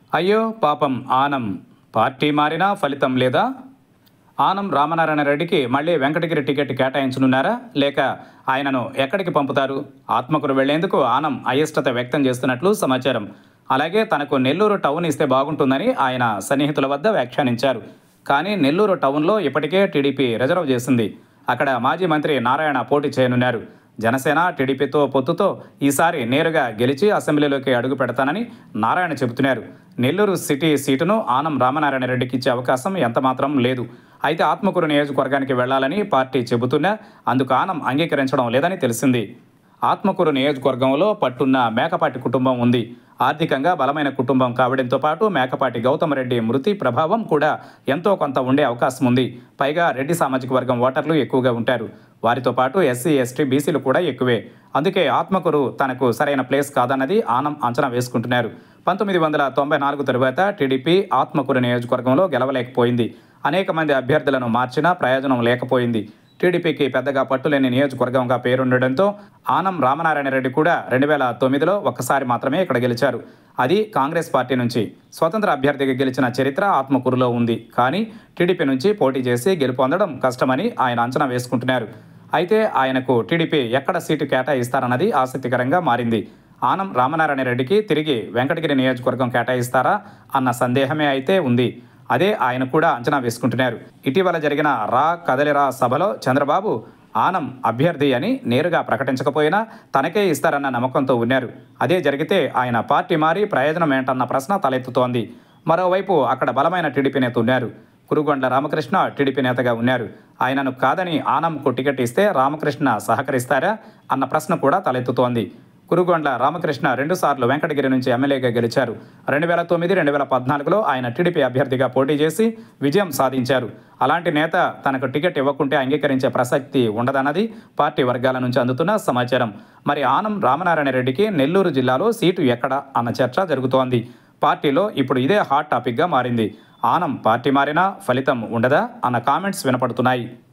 అయ్యో పాపం ఆనం పార్టీ మారినా ఫలితం లేదా ఆనం రామనారాయణ రెడ్డికి మళ్ళీ వెంకటగిరి టికెట్ కేటాయించనున్నారా లేక ఆయనను ఎక్కడికి పంపుతారు ఆత్మకూరు వెళ్లేందుకు ఆనం అయిష్టత వ్యక్తం చేస్తున్నట్లు సమాచారం అలాగే తనకు నెల్లూరు టౌన్ ఇస్తే బాగుంటుందని ఆయన సన్నిహితుల వద్ద వ్యాఖ్యానించారు కానీ నెల్లూరు టౌన్లో ఇప్పటికే టీడీపీ రిజర్వ్ చేసింది అక్కడ మాజీ మంత్రి నారాయణ పోటీ చేయనున్నారు జనసేన టీడీపీతో పొత్తుతో ఈసారి నేరుగా గెలిచి అసెంబ్లీలోకి అడుగు పెడతానని నారాయణ చెబుతున్నారు నెల్లూరు సిటీ సీటును ఆనం రామనారాయణ రెడ్డికి ఇచ్చే అవకాశం ఎంతమాత్రం లేదు అయితే ఆత్మకూరు నియోజకవర్గానికి వెళ్లాలని పార్టీ చెబుతున్నా అందుకు ఆనం అంగీకరించడం లేదని తెలిసింది ఆత్మకూరు నియోజకవర్గంలో పట్టున్న మేకపాటి కుటుంబం ఉంది ఆర్థికంగా బలమైన కుటుంబం కావడంతో పాటు మేకపాటి గౌతమ్ రెడ్డి మృతి ప్రభావం కూడా ఎంతో కొంత ఉండే అవకాశం ఉంది పైగా రెడ్డి సామాజిక వర్గం ఓటర్లు ఎక్కువగా ఉంటారు వారితో పాటు ఎస్సీ ఎస్టీ బీసీలు కూడా ఎక్కువే అందుకే ఆత్మకూరు తనకు సరైన ప్లేస్ కాదన్నది ఆనం అంచనా వేసుకుంటున్నారు పంతొమ్మిది వందల తొంభై నాలుగు తరువాత టీడీపీ ఆత్మకూరు నియోజకవర్గంలో గెలవలేకపోయింది అనేక మంది అభ్యర్థులను మార్చినా ప్రయోజనం లేకపోయింది టీడీపీకి పెద్దగా పట్టులేని నియోజకవర్గంగా పేరుండడంతో ఆనం రామనారాయణ రెడ్డి కూడా రెండు వేల తొమ్మిదిలో ఒక్కసారి మాత్రమే ఇక్కడ గెలిచారు అది కాంగ్రెస్ పార్టీ నుంచి స్వతంత్ర అభ్యర్థిగా గెలిచిన చరిత్ర ఆత్మకూరులో ఉంది కానీ టీడీపీ నుంచి పోటీ చేసి గెలుపొందడం కష్టమని ఆయన అంచనా వేసుకుంటున్నారు అయితే ఆయనకు టీడీపీ ఎక్కడ సీటు కేటాయిస్తారన్నది ఆసక్తికరంగా మారింది ఆనం రామనారాయణ రెడ్డికి తిరిగి వెంకటగిరి నియోజకవర్గం కేటాయిస్తారా అన్న సందేహమే అయితే ఉంది అదే ఆయన కూడా అంచనా వేసుకుంటున్నారు ఇటీవల జరిగిన రా కదలిరా సభలో చంద్రబాబు ఆనం అభ్యర్థి అని నేరుగా ప్రకటించకపోయినా తనకే ఇస్తారన్న నమ్మకంతో ఉన్నారు అదే జరిగితే ఆయన పార్టీ మారి ప్రయోజనం ఏంటన్న ప్రశ్న తలెత్తుతోంది మరోవైపు అక్కడ బలమైన టీడీపీ నేత ఉన్నారు కురుగొండ్ల రామకృష్ణ టీడీపీ నేతగా ఉన్నారు ఆయనను కాదని ఆనంకు టికెట్ ఇస్తే రామకృష్ణ సహకరిస్తారా అన్న ప్రశ్న కూడా తలెత్తుతోంది కురుగొండ్ల రామకృష్ణ రెండుసార్లు వెంకటగిరి నుంచి ఎమ్మెల్యేగా గెలిచారు రెండు వేల తొమ్మిది రెండు వేల పద్నాలుగులో ఆయన టీడీపీ అభ్యర్థిగా పోటీ చేసి విజయం సాధించారు అలాంటి నేత తనకు టికెట్ ఇవ్వకుంటే అంగీకరించే ప్రసక్తి ఉండదన్నది పార్టీ వర్గాల నుంచి అందుతున్న సమాచారం మరి ఆనం రామనారాయణ రెడ్డికి నెల్లూరు జిల్లాలో సీటు ఎక్కడ అన్న చర్చ జరుగుతోంది పార్టీలో ఇప్పుడు ఇదే హాట్ టాపిక్గా మారింది ఆనం పార్టీ మారినా ఫలితం ఉండదా అన్న కామెంట్స్ వినపడుతున్నాయి